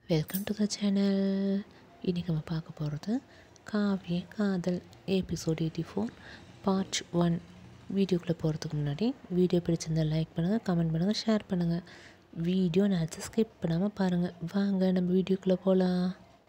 Welcome to the channel இன்றைக்கி நம்ம பார்க்க போகிறது காவிய காதல் episode eighty four part one வீடியோக்குள்ளே போகிறதுக்கு முன்னாடி வீடியோ பிடிச்சிருந்தா லைக் பண்ணுங்கள் கமெண்ட் பண்ணுங்கள் ஷேர் பண்ணுங்கள் வீடியோ நினச்சி ஸ்கிப் பண்ணாமல் பாருங்கள் வாங்க நம்ம வீடியோக்குள்ளே போகலாம்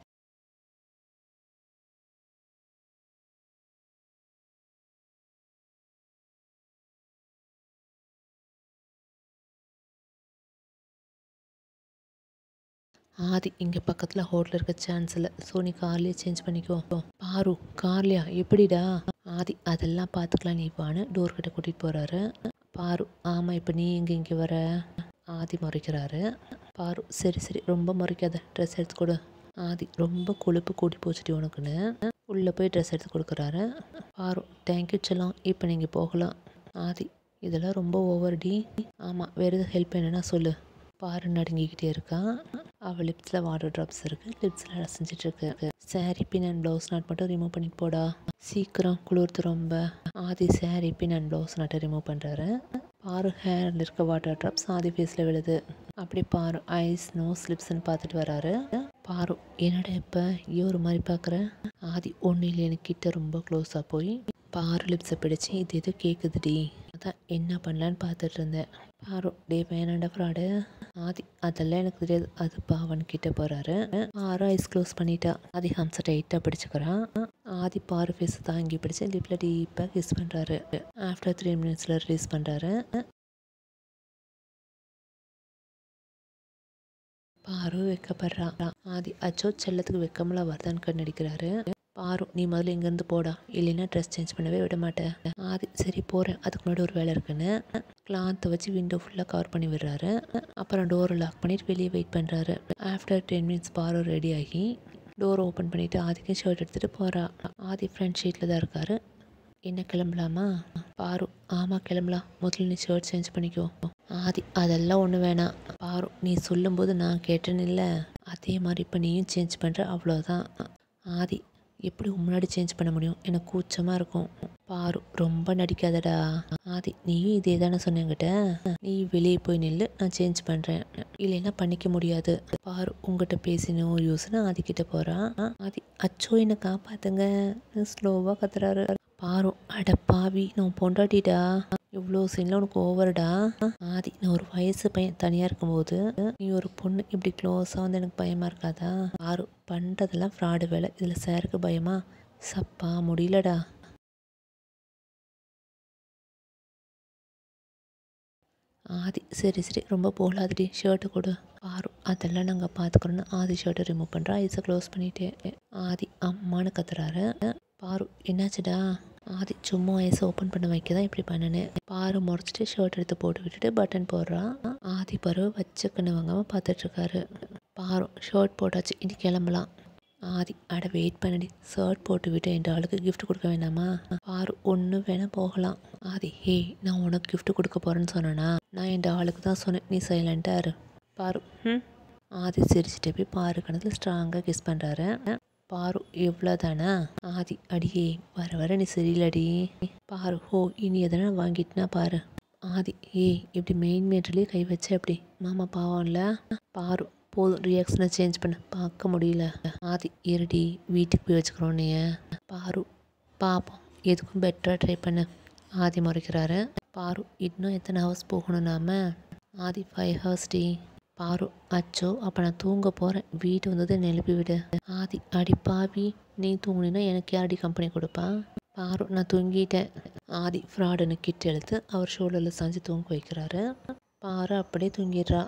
ஆதி இங்கே பக்கத்தில் ஹோட்டல் இருக்க சான்ஸ் இல்லை ஸோ நீ கார்லேயே சேஞ்ச் பண்ணிக்கோ பாரு கார்லையா எப்படிடா ஆதி அதெல்லாம் பார்த்துக்கலாம் நீ வான்னு டோர் கிட்ட கூட்டிகிட்டு போகிறாரு பாரு ஆமாம் இப்போ நீ எங்கே இங்கே வர ஆதி முறைக்கிறாரு பாரு சரி சரி ரொம்ப முறைக்காத ட்ரெஸ் எடுத்து கொடு ஆதி ரொம்ப கொழுப்பு கூடி போச்சுடி உனக்குன்னு உள்ளே போய் ட்ரெஸ் எடுத்து கொடுக்குறாரு பாரு தேங்க்யூ செல்லம் இப்போ நீங்கள் போகலாம் ஆதி இதெல்லாம் ரொம்ப ஓவர் டி ஆமாம் வேறு எதுவும் ஹெல்ப் என்னன்னா சொல்லு பாரு நடுங்கிக்கிட்டே இருக்கான் அவள் லிப்ஸில் வாட்டர் ட்ராப்ஸ் இருக்குது லிப்ஸில் அசைஞ்சிட்டு இருக்கு sari pin and blouse knot மட்டும் ரிமூவ் பண்ணிட்டு போடா சீக்கிரம் குளிர்த்து ரொம்ப Adi sari pin and blouse நாட்டை ரிமூவ் பண்ணுறாரு பாரு ஹேரில் இருக்க வாட்டர் ட்ராப்ஸ் ஆதி ஃபேஸில் விழுது அப்படி பாரு ஐஸ் நோஸ் லிப்ஸ்ன்னு பார்த்துட்டு வராரு பாரு என்னடா இப்போ ஒரு மாதிரி பார்க்குற ஆதி ஒன்றும் இல்லை எனக்கு கிட்ட ரொம்ப க்ளோஸாக போய் பாரு லிப்ஸை பிடிச்சி இது எது கேட்குதுடி அதான் என்ன பண்ணலான்னு பார்த்துட்டு இருந்தேன் பாரு டே வேணாண்டா ஃப்ராடு ஆதி அதெல்லாம் எனக்கு தெரியாது அது பாவன் கிட்ட போகிறாரு ஆறு ஐஸ் க்ளோஸ் பண்ணிட்டா ஆதி ஹம்சை டைட்டாக பிடிச்சிக்கிறான் ஆதி பாரு ஃபேஸ் தாங்கி பிடிச்சி லிப்பில் டீப்பாக கிஸ் பண்ணுறாரு ஆஃப்டர் த்ரீ மினிட்ஸில் ரிலீஸ் பண்ணுறாரு பாரு வெக்கப்படுறா ஆதி அச்சோ செல்லத்துக்கு வெக்கமெல்லாம் வருதான்னு கண்ணடிக்கிறாரு பாரு நீ முதல்ல இங்கேருந்து போடா இல்லைன்னா ட்ரெஸ் சேஞ்ச் பண்ணவே விட மாட்டேன் ஆதி சரி போகிறேன் அதுக்கு முன்னாடி ஒரு வேலை இருக்குன்னு கிளாத்தை வச்சு விண்டோ ஃபுல்லாக கவர் பண்ணி விடுறாரு அப்புறம் டோரை லாக் பண்ணிட்டு வெளியே வெயிட் பண்ணுறாரு ஆஃப்டர் டென் மினிட்ஸ் பாரு ரெடி ஆகி டோர் ஓப்பன் பண்ணிவிட்டு ஆதிக்கும் ஷர்ட் எடுத்துகிட்டு போகிறா ஆதி ஃப்ரண்ட் ஷீட்டில் தான் இருக்காரு என்ன கிளம்பலாமா பாரு ஆமாம் கிளம்பலாம் முதல்ல நீ ஷர்ட் சேஞ்ச் பண்ணிக்கோ ஆதி அதெல்லாம் ஒன்று வேணாம் பாரு நீ சொல்லும்போது நான் கேட்டேன்னு இல்லை அதே மாதிரி இப்போ நீயும் சேஞ்ச் பண்ணுற அவ்வளோதான் ஆதி எப்படி முன்னாடி சேஞ்ச் பண்ண முடியும் எனக்கு கூச்சமாக இருக்கும் பாரு ரொம்ப நடிக்காதடா ஆதி நீயும் இதே தானே சொன்னேங்கிட்ட நீ வெளியே போய் நில்லு நான் சேஞ்ச் பண்ணுறேன் இல்லைன்னா பண்ணிக்க முடியாது பாரு உங்ககிட்ட பேசினோம் யூஸ்னு ஆதிக்கிட்ட போகிறான் ஆதி அச்சோ என்னை காப்பாத்துங்க ஸ்லோவாக கத்துறாரு பாரு அட பாவி நான் பொண்டாட்டிடா இவ்வளோ சீனில் உனக்கு ஓவர்டா ஆதி நான் ஒரு வயசு பையன் தனியாக இருக்கும்போது நீ ஒரு பொண்ணு இப்படி க்ளோஸாக வந்து எனக்கு பயமாக இருக்காதா ஆறு பண்ணுறதெல்லாம் ஃப்ராடு வேலை இதில் சாருக்கு பயமா சப்பா முடியலடா ஆதி சரி சரி ரொம்ப போகலாதுடி ஷர்ட்டு கொடு பாரு அதெல்லாம் நாங்கள் பார்த்துக்குறோன்னு ஆதி ஷர்ட்டை ரிமூவ் பண்ணுறா ஐஸை க்ளோஸ் பண்ணிட்டே ஆதி அம்மானு கத்துறாரு பாரு என்னாச்சுடா ஆதி சும்மா ஐஸை ஓப்பன் பண்ண வைக்க தான் இப்படி பண்ணினேன் பாரு முறைச்சிட்டு ஷர்ட் எடுத்து போட்டு விட்டுட்டு பட்டன் போடுறான் ஆதி பருவ வச்ச கண்ணு வாங்காமல் பார்த்துட்ருக்காரு பாரு ஷர்ட் போட்டாச்சு இனி கிளம்பலாம் ஆதி அட வெயிட் பண்ணடி ஷர்ட் போட்டு விட்டு என் ஆளுக்கு கிஃப்ட் கொடுக்க வேணாமா பாரு ஒன்று வேணால் போகலாம் ஆதி ஹே நான் உனக்கு கிஃப்ட் கொடுக்க போகிறேன்னு சொன்னேனா நான் என் ஆளுக்கு தான் சொன்னேன் நீ சைலண்ட்டாக இரு பாரு ம் ஆதி சிரிச்சுட்டு போய் பாரு கணத்தில் ஸ்ட்ராங்காக கிஸ் பண்ணுறாரு பாரு எவ்வளோ தானா ஆதி அடியே வர வர நீ சரியில்லடி பாரு ஹோ இனி எதனா வாங்கிட்டுனா பாரு ஆதி ஏய் இப்படி மெயின் மேட்ரிலே கை வச்ச அப்படி மாமா பாவம்ல பாரு போதும் ரியாக்ஷனை சேஞ்ச் பண்ண பார்க்க முடியல ஆதி இருடி வீட்டுக்கு போய் வச்சுக்கிறோம் நீ பாரு பார்ப்போம் எதுக்கும் பெட்டராக ட்ரை பண்ணு ஆதி முறைக்கிறாரு பாரு இன்னும் எத்தனை ஹவர்ஸ் போகணும் நாம ஆதி ஃபைவ் ஹவர்ஸ் டி பாரு அச்சோ அப்போ நான் தூங்க போகிறேன் வீட்டு வந்ததை நெழுப்பி விடு ஆதி அடி பாவி நீ தூங்குனா எனக்கு யாரடி கம்பெனி கொடுப்பா பாரு நான் தூங்கிட்டேன் ஆதி ஃப்ராடுன்னு கிட்ட எடுத்து அவர் ஷோல்டரில் சாஞ்சு தூங்க வைக்கிறாரு பாரு அப்படியே தூங்கிடுறா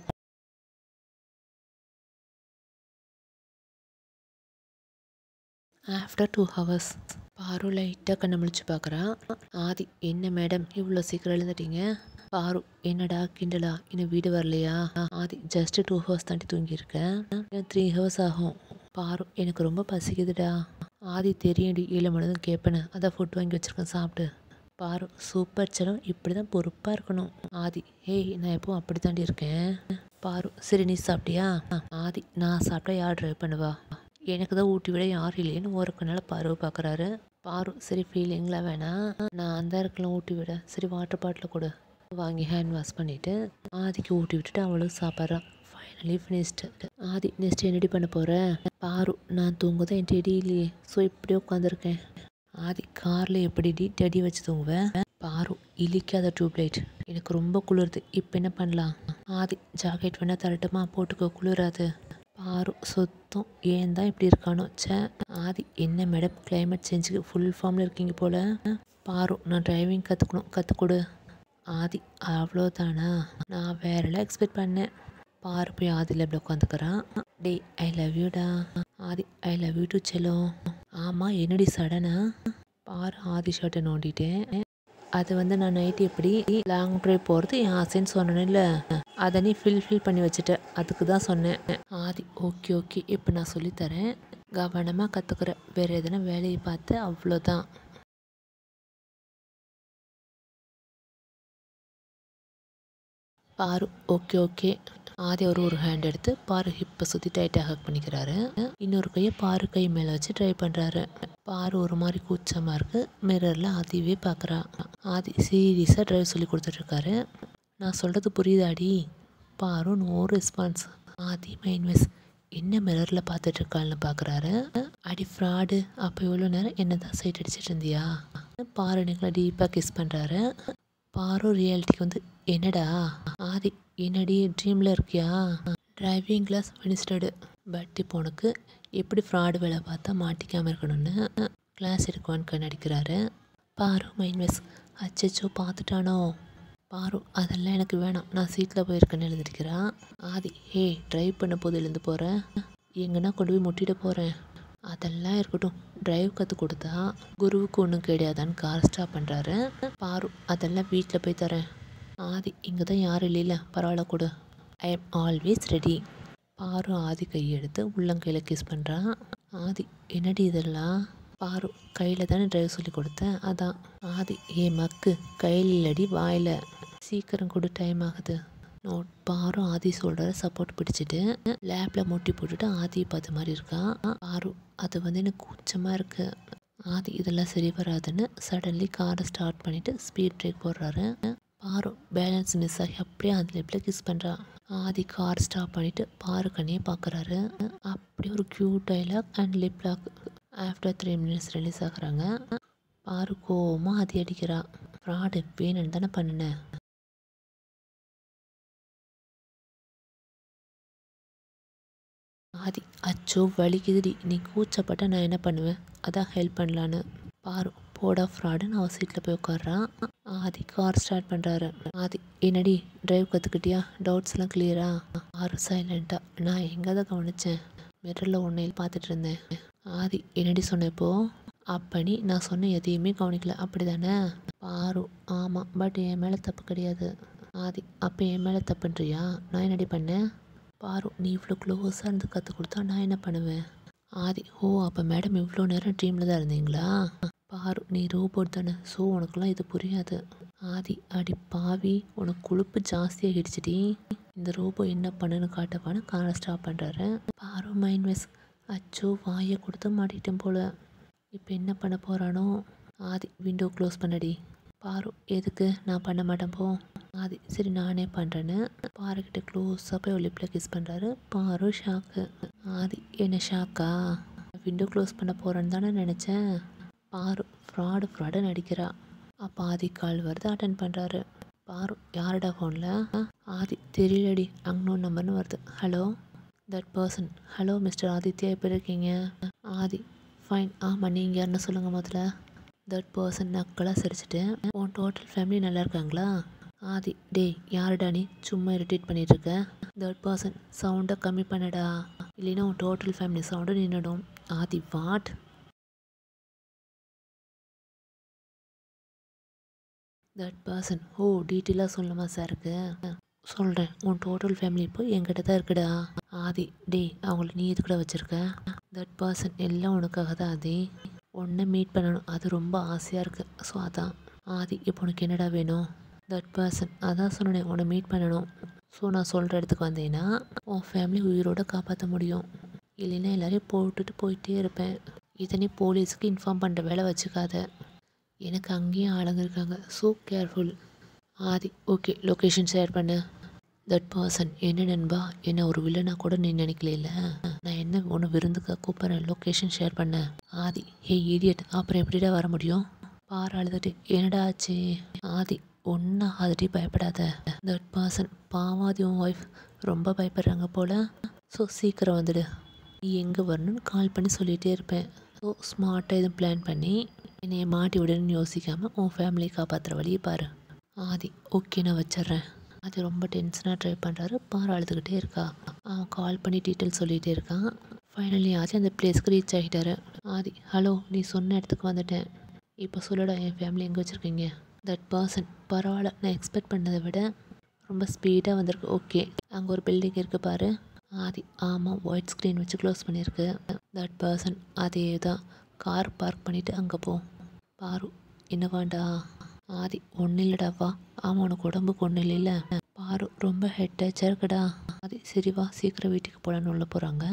ஆஃப்டர் டூ ஹவர்ஸ் பாரு லைட்டாக கண்ணை முழிச்சு பார்க்குறா ஆதி என்ன மேடம் இவ்வளோ சீக்கிரம் எழுந்துட்டீங்க பாரு என்னடா கிண்டலா இன்னும் வீடு வரலையா ஆதி ஜஸ்ட் டூ ஹவர்ஸ் தாண்டி தூங்கியிருக்கேன் இன்னும் த்ரீ ஹவர்ஸ் ஆகும் பாரு எனக்கு ரொம்ப பசிக்குதுடா ஆதி தெரியும்டி ஏழு மணிதான் கேட்பேன்னு அதான் ஃபுட் வாங்கி வச்சுருக்கேன் சாப்பிட்டு பாரு சூப்பர் செலம் இப்படி தான் பொறுப்பாக இருக்கணும் ஆதி ஏய் நான் எப்பவும் அப்படி தாண்டி இருக்கேன் பாரு சரி நீ சாப்பிட்டியா ஆதி நான் சாப்பிட்டா யார் ட்ரைவ் பண்ணுவா எனக்கு தான் ஊட்டி விட யாரும் இல்லைன்னு ஒருக்கனால பாரு பார்க்குறாரு பாரு சரி ஃபீலிங்லாம் வேணாம் நான் அந்த இருக்கலாம் ஊட்டி விட சரி வாட்டர் பாட்டில் கொடு வாங்கி ஹேண்ட் வாஷ் பண்ணிவிட்டு ஆதிக்கு ஊட்டி விட்டுட்டு அவளும் சாப்பிட்றான் five finally finished Adi next என்னடி பண்ண போகிற பாரு நான் தூங்குதான் என் டெடி இல்லையே ஸோ இப்படியே உட்காந்துருக்கேன் ஆதி காரில் எப்படிடி டெடி வச்சு தூங்குவேன் பாரு இழிக்காத டியூப்லைட் எனக்கு ரொம்ப குளிருது இப்போ என்ன பண்ணலாம் ஆதி ஜாக்கெட் வேணால் தரட்டுமா போட்டுக்கோ குளிராது பாரு சுத்தம் ஏன் தான் இப்படி இருக்கானோ ச்சே ஆதி என்ன மேடம் கிளைமேட் சேஞ்சுக்கு ஃபுல் ஃபார்மில் இருக்கீங்க போல் பாரு நான் டிரைவிங் கற்றுக்கணும் கற்றுக்கொடு ஆதி அவ்வளோதானா நான் வேறெல்லாம் எக்ஸ்பெக்ட் பண்ணேன் பாரு போய் ஆதியில் எப்படி உட்காந்துக்கிறான் டேய் ஐ லவ் யூடா Adi I love you too செல்லம் ஆமாம் என்னடி சடனா பாரு ஆதி ஷர்ட்டை நோண்டிட்டேன் அது வந்து நான் நைட்டு எப்படி லாங் ட்ரைவ் போகிறது என் ஆசைன்னு சொன்னேன்ல அதை நீ ஃபில் ஃபில் பண்ணி வச்சுட்ட அதுக்கு தான் சொன்னேன் ஆதி ஓகே ஓகே இப்போ நான் சொல்லித்தரேன் கவனமாக கற்றுக்குற வேறு எதனா வேலையை பார்த்து அவ்வளோதான் பாரு ஓகே ஓகே ஆதி அவர் ஒரு ஹேண்ட் எடுத்து பாரு ஹிப்பை சுற்றி டைட்டாக ஹக் பண்ணிக்கிறாரு இன்னொரு கையை பாரு கை மேலே வச்சு ட்ரை பண்ணுறாரு பாரு ஒரு மாதிரி கூச்சமாக இருக்கு மிரரில் ஆதியவே பார்க்குறா ஆதி சீரியஸாக டிரைவ் சொல்லி கொடுத்துட்ருக்காரு நான் சொல்கிறது புரியுதாடி பாரு நோ ரெஸ்பான்ஸ் ஆதி மைன்வெஸ் என்ன மிரரில் பார்த்துட்ருக்காள்னு பார்க்குறாரு அடி ஃப்ராடு அப்போ இவ்வளோ நேரம் என்ன தான் சைட் அடிச்சிட்டு இருந்தியா பாரு எனக்குள்ள டீப்பாக கிஸ் பண்ணுறாரு பாரு ரியாலிட்டிக்கு வந்து என்னடா ஆதி என்னடி ட்ரீமில் இருக்கியா டிரைவிங் கிளாஸ் ஃபினிஸ்டடு பட் இப்போ உனக்கு எப்படி ஃப்ராடு வேலை பார்த்தா மாட்டிக்காமல் இருக்கணும்னு கிளாஸ் எடுக்குவான்னு கண்ணடிக்கிறாரு பாரு மைன்வெஸ் அச்சச்சோ பார்த்துட்டானோ பாரு அதெல்லாம் எனக்கு வேணாம் நான் சீட்டில் போயிருக்கேன்னு எழுதிருக்கிறான் ஆதி ஹே ட்ரைவ் பண்ண போது எழுந்து போகிறேன் எங்கன்னா கொண்டு போய் முட்டிட போகிறேன் அதெல்லாம் இருக்கட்டும் டிரைவ் கற்றுக் கொடுத்தா குருவுக்கு ஒன்றும் கிடையாதான்னு கார் ஸ்டாப் பண்ணுறாரு பாரு அதெல்லாம் வீட்டில் போய் தரேன் ஆதி இங்கே தான் யாரும் இல்லைல்ல பரவாயில்ல கொடு ஐ எம் ஆல்வேஸ் ரெடி பாரு ஆதி கையெடுத்து உள்ளங்கையில் கிஸ் பண்ணுறான் ஆதி என்னடி இதெல்லாம் பாரு கையில் தானே டிரைவ் சொல்லி கொடுத்தேன் அதான் ஆதி ஏ மக்கு கையில் இல்லடி வாயில் சீக்கிரம் கொடு டைம் ஆகுது நோட் பாரு ஆதி சொல்கிற சப்போர்ட் பிடிச்சிட்டு லேப்பில் முட்டி போட்டுட்டு ஆதியை பார்த்த மாதிரி இருக்கான் பாரு அது வந்து எனக்கு கூச்சமாக இருக்கு ஆதி இதெல்லாம் சரி வராதுன்னு சடன்லி காரை ஸ்டார்ட் பண்ணிவிட்டு ஸ்பீட் பிரேக் போடுறாரு பாரு பேலன்ஸ் மிஸ் ஆகி அப்படியே அந்த லிப்பில் கிஸ் பண்ணுறான் ஆதி கார் ஸ்டாப் பண்ணிவிட்டு பாரு கண்ணையே பார்க்குறாரு அப்படியே ஒரு cute dialogue and lip lock after three minutes release ஆகுறாங்க பாரு கோவமாக ஆதி அடிக்கிறா ஃப்ராடு வேணும்னு தானே பண்ணினேன் ஆதி அச்சோ வலிக்குதுடி நீ கூச்சப்பட்ட நான் என்ன பண்ணுவேன் அதான் ஹெல்ப் பண்ணலான்னு பாரு போடா ஃப்ராடுன்னு அவன் சீட்டில் போய் உட்காடுறான் ஆதி கார் ஸ்டார்ட் பண்ணுறாரு ஆதி என்னடி டிரைவ் கற்றுக்கிட்டியா டவுட்ஸ்லாம் கிளியரா ஆறு சைலண்ட்டாக நான் எங்கே தான் கவனித்தேன் மிரரில் உன்னையில் பார்த்துட்டு இருந்தேன் ஆதி என்னடி சொன்ன இப்போ அப்பனி நான் சொன்ன எதையுமே கவனிக்கல அப்படி தானே பாரு ஆமாம் பட் என் மேலே தப்பு கிடையாது ஆதி அப்போ என் மேலே தப்புன்றியா நான் என்னடி பண்ணேன் பாரு நீ இவ்வளோ க்ளோஸாக இருந்து கற்றுக் கொடுத்தா நான் என்ன பண்ணுவேன் ஆதி ஓ அப்போ மேடம் இவ்வளோ நேரம் ட்ரீமில் தான் இருந்தீங்களா பாரு நீ ரோபோட் தானே ஸோ உனக்குலாம் இது புரியாது ஆதி அடி பாவி உனக்கு கொழுப்பு ஜாஸ்தியாகிடுச்சுடி இந்த ரோபோ என்ன பண்ணுன்னு காட்டப்பான்னு காரை ஸ்டாப் பண்ணுறாரு பாரு மைண்ட் வெஸ் அச்சோ வாயை கொடுத்து மாட்டிட்டேன் போல இப்போ என்ன பண்ண போகிறானோ ஆதி விண்டோ க்ளோஸ் பண்ணடி பாரு எதுக்கு நான் பண்ண மாட்டேன் போ ஆதி சரி நானே பண்ணுறேன்னு பாருக்கிட்ட க்ளோஸாக போய் லிப்பில் கிஸ் பண்ணுறாரு பாரு ஷாக்கு ஆதி என்ன ஷாக்கா விண்டோ க்ளோஸ் பண்ண போகிறேன்னு தானே நினச்சேன் பாரு ஃப்ராடு ஃப்ராடு நடிக்கிறா அப்போ ஆதி கால் வருது அட்டன் பண்ணுறாரு பாரு யாருடா ஃபோனில் ஆதி தெரியலடி அங்கனோன் நம்பர்னு வருது hello that person hello mister Aditya எப்படி இருக்கீங்க ஆதி ஃபைன் ஆமாம் நீங்கள் யாருன்னு சொல்லுங்கள் முதல்ல தட் பர்சன் நக்கலாக சிரிச்சிட்டு உன் டோட்டல் ஃபேமிலி நல்லா இருக்காங்களா ஆதி டேய் யாருடா நீ சும்மா இரிட்டேட் பண்ணிட்டு இருக்க தட் பர்சன் சவுண்டை கம்மி பண்ணடா இல்லைன்னா உன் டோட்டல் ஃபேமிலி சவுண்டு நின்றுடும் Adi what that person oh டீட்டெயிலாக சொல்லணுமா சாருக்கு சொல்கிறேன் உன் டோட்டல் ஃபேமிலி இப்போ என்கிட்ட தான் இருக்குடா ஆதி டேய் அவங்கள நீ எதுக்கூட வச்சுருக்க தட் பர்சன் எல்லாம் உனக்காக தான் ஆதி உன்னை மீட் பண்ணணும் அது ரொம்ப ஆசையாக இருக்குது ஸோ அதான் ஆதி இப்போ உனக்கு என்னடா வேணும் தட் பர்சன் அதான் சொன்னேன் உன்னை மீட் பண்ணணும் ஸோ நான் சொல்கிற இடத்துக்கு வந்தேன்னா உன் ஃபேமிலி உயிரோட காப்பாற்ற முடியும் இல்லைன்னா எல்லாரையும் போட்டுட்டு போயிட்டே இருப்பேன் இதை நீ போலீஸுக்கு இன்ஃபார்ம் பண்ணுற வேலை வச்சுக்காத எனக்கு அங்கேயும் ஆளுங்க இருக்காங்க so careful Adi okay location share பண்ணு தட் பர்சன் என்ன நண்பா என்ன ஒரு வில்லனா கூட நீ நினைக்கல நான் என்ன ஒன்று விருந்துக்காக கூப்பிட்றேன் லொக்கேஷன் ஷேர் பண்ணேன் ஆதி ஹே இடியட் அப்புறம் எப்படிடா வர முடியும் பாரு அழுதுட்டு என்னடா ஆச்சு ஆதி ஒன்றா ஆதிட்டி பயப்படாத தட் பர்சன் பாவாதி உன் ஒய்ஃப் ரொம்ப பயப்படுறாங்க போல ஸோ சீக்கிரம் வந்துடு நீ எங்கே வரணும்னு கால் பண்ணி சொல்லிகிட்டே இருப்பேன் ஸோ ஸ்மார்ட்டாக எதுவும் பிளான் பண்ணி என்னைய மாட்டி விடணும்னு யோசிக்காமல் உன் ஃபேமிலியை காப்பாற்றுற வழியை பாரு ஆதி ஓகே நான் வச்சிட்றேன் அது ரொம்ப டென்ஷனாக ட்ரை பண்ணுறாரு பாரு அழுதுகிட்டே இருக்கா அவன் கால் பண்ணி டீட்டெயில் சொல்லிகிட்டே இருக்கான் ஃபைனலி ஆச்சு அந்த பிளேஸ்க்கு ரீச் ஆகிட்டாரு ஆதி ஹலோ நீ சொன்ன இடத்துக்கு வந்துட்டேன் இப்போ சொல்லுடா என் ஃபேமிலி எங்கே வச்சுருக்கீங்க தட் பர்சன் பரவாயில்ல நான் எக்ஸ்பெக்ட் பண்ணதை விட ரொம்ப ஸ்பீடாக வந்திருக்கு ஓகே அங்கே ஒரு பில்டிங் இருக்குது பாரு ஆதி ஆமாம் ஒயிட் ஸ்க்ரீன் வச்சு க்ளோஸ் பண்ணியிருக்கு தட் பர்சன் அதே தான் கார் பார்க் பண்ணிவிட்டு அங்கே போ பாரு என்ன வேண்டா ஆதி ஒன்றும் இல்லைடா வா ஆமாம் உனக்கு உடம்புக்கு ஒன்றும் இல்லைல்ல பாரு ரொம்ப ஹெட் டச்சாக இருக்குடா ஆதி சரி வா சீக்கிரம் வீட்டுக்கு போகலான்னு உள்ள போகிறாங்க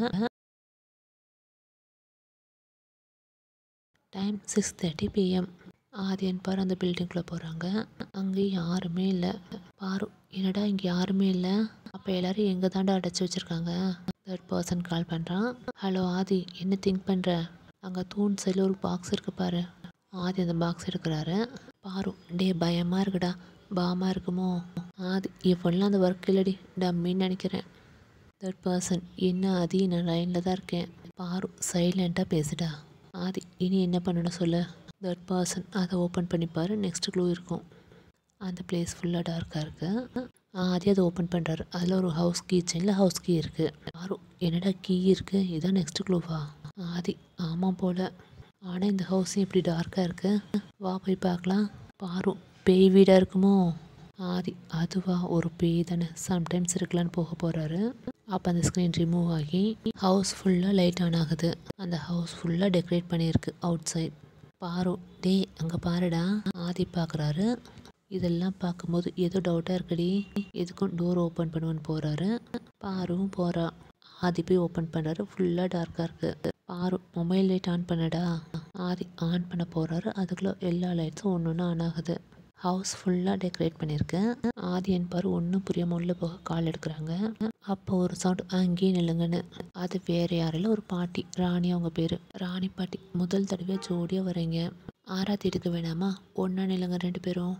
டைம் சிக்ஸ் தேர்ட்டி பிஎம் ஆதியன் பாரு அந்த பில்டிங்குள்ளே போகிறாங்க அங்கே யாருமே இல்லை பாரு என்னடா இங்கே யாருமே இல்லை அப்போ எல்லாரும் எங்கே தாண்டா அடைச்சி வச்சுருக்காங்க தேர்ட் பர்சன் கால் பண்ணுறான் ஹலோ ஆதி என்ன திங்க் பண்ணுற அங்கே தூண் சைடில் ஒரு பாக்ஸ் இருக்குது பாரு ஆதி அந்த பாக்ஸ் எடுக்கிறாரு பாரு டே பயமாக இருக்குடா பாமாக இருக்குமோ ஆதி இவெல்லாம் அந்த ஒர்க் இல்லடி டம்மின்னு நினைக்கிறேன் தேர்ட் பர்சன் என்ன ஆதி நான் லைனில் தான் இருக்கேன் பாரு சைலண்ட்டாக பேசுடா ஆதி இனி என்ன பண்ணணும் சொல்லு தேர்ட் பர்சன் அதை ஓப்பன் பண்ணிப்பாரு நெக்ஸ்ட் க்ளூ இருக்கும் அந்த பிளேஸ் ஃபுல்லாக டார்க்காக இருக்குது ஆதி அதை ஓப்பன் பண்ணுறாரு அதில் ஒரு ஹவுஸ் கீ செயினில் ஹவுஸ் கீ இருக்குது பாரு என்னடா கீ இருக்குது இதான் நெக்ஸ்ட் க்ளூவா ஆதி ஆமாம் போல் ஆனால் இந்த ஹவுஸ் இப்படி டார்க்காக இருக்குது வா போய் பார்க்கலாம் பாரு பேய் வீடாக இருக்குமோ ஆதி அதுவா ஒரு பேய் தானே சம்டைம்ஸ் இருக்கலான்னு போக போகிறாரு அப்போ அந்த ஸ்க்ரீன் ரிமூவ் ஆகி ஹவுஸ் ஃபுல்லாக லைட் ஆன் ஆகுது அந்த ஹவுஸ் ஃபுல்லாக டெக்கரேட் பண்ணியிருக்கு அவுட் சைட் பாரு டே அங்கே பாருடா ஆதி பார்க்குறாரு இதெல்லாம் பார்க்கும்போது ஏதோ டவுட்டாக இருக்குடி எதுக்கும் டோர் ஓப்பன் பண்ணுவேன்னு போகிறாரு பாருவும் போகிறா ஆதி போய் ஓப்பன் பண்ணுறாரு ஃபுல்லாக டார்க்காக இருக்குது பாரு மொபைல் லைட் ஆன் பண்ணடா ஆதி ஆன் பண்ண போகிறாரு அதுக்குள்ளே எல்லா லைட்ஸும் ஒன்று ஒன்று ஆன் ஆகுது ஹவுஸ் ஃபுல்லாக டெக்கரேட் பண்ணியிருக்கேன் ஆதியன் பாரு ஒன்றும் புரியாமல் உள்ள போக கால் எடுக்கிறாங்க அப்போ ஒரு சவுண்ட் அங்கேயே நில்லுங்கன்னு அது வேற யாரில் ஒரு பாட்டி ராணி அவங்க பேர் ராணி பாட்டி முதல் தடவையாக ஜோடியாக வரீங்க ஆராத்தி எடுக்க வேணாமா ஒன்றா நில்லுங்க ரெண்டு பேரும்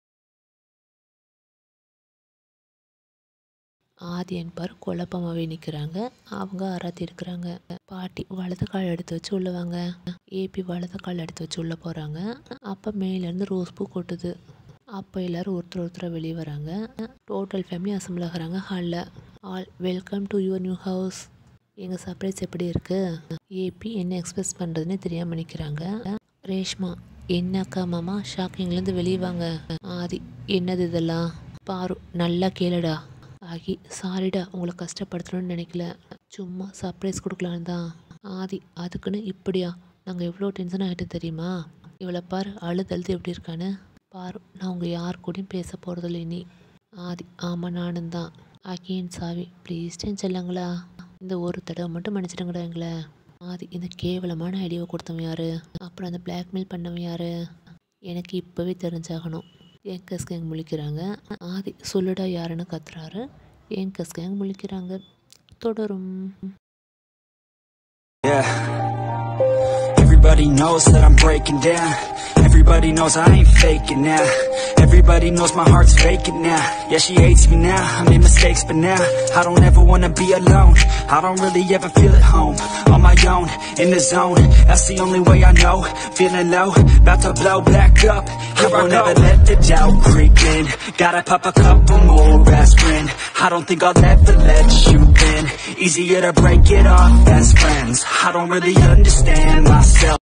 ஆதி என்பார் குழப்பமாகவே நிற்கிறாங்க அவங்க ஆராத்தி எடுக்கிறாங்க பாட்டி வலது கால் எடுத்து வச்சு உள்ள வாங்க ஏபி வலது கால் எடுத்து வச்சு உள்ளே போகிறாங்க அப்போ மேலேருந்து ரோஸ் பூ கொட்டுது அப்போ எல்லோரும் ஒருத்தர் ஒருத்தர் வெளியே வராங்க டோட்டல் ஃபேமிலி அசம்பிள் ஆகிறாங்க ஹாலில் all welcome to your new house எங்கள் சர்ப்ரைஸ் எப்படி இருக்குது ஏபி என்ன எக்ஸ்பிரஸ் பண்ணுறதுன்னு தெரியாமல் நிற்கிறாங்க ரேஷ்மா என்ன அக்கா மாமா ஷாக்கிங்லேருந்து வெளியே வாங்க ஆதி என்னது இதெல்லாம் பாரு நல்லா கேளுடா ஆகி சாரிடா உங்களை கஷ்டப்படுத்தணும்னு நினைக்கல சும்மா சர்ப்ரைஸ் கொடுக்கலான்னு தான் ஆதி அதுக்குன்னு இப்படியா நாங்கள் எவ்வளோ டென்ஷன் ஆகிட்டு தெரியுமா இவளை பாரு அழுது அழுது எப்படி இருக்கான்னு பாரு நான் உங்கள் யார் கூடயும் பேச போகிறதில்ல இனி ஆதி ஆமாம் நானும் தான் அகேன் சாவி ப்ளீஸ் டென் செல்லுங்களா இந்த ஒரு தடவை மட்டும் மன்னிச்சிடுங்கடா எங்களை ஆதி இந்த கேவலமான ஐடியாவை கொடுத்தவன் யாரு அப்புறம் அந்த பிளாக்மெயில் பண்ணவன் யாரு எனக்கு இப்போவே தெரிஞ்சாகணும் என் கஸ்கேங் முழிக்கிறாங்க ஆதி சொல்லுடா யாருன்னு கத்துறாரு என் கஸ்கேங் முழிக்கிறாங்க தொடரும் Yeah. Everybody knows that I'm breaking down. Everybody knows I ain't faking now. Everybody knows my heart's faking now. Yeah, she hates me now. I made mistakes, but now I don't ever wanna be alone. I don't really ever feel at home. On my own, in the zone. That's the only way I know. Feeling low, about to blow back up. I won't ever let the doubt creep in. Gotta pop a couple more aspirin. I don't think I'll ever let you in. Easier to break it off best friends. I don't really understand myself.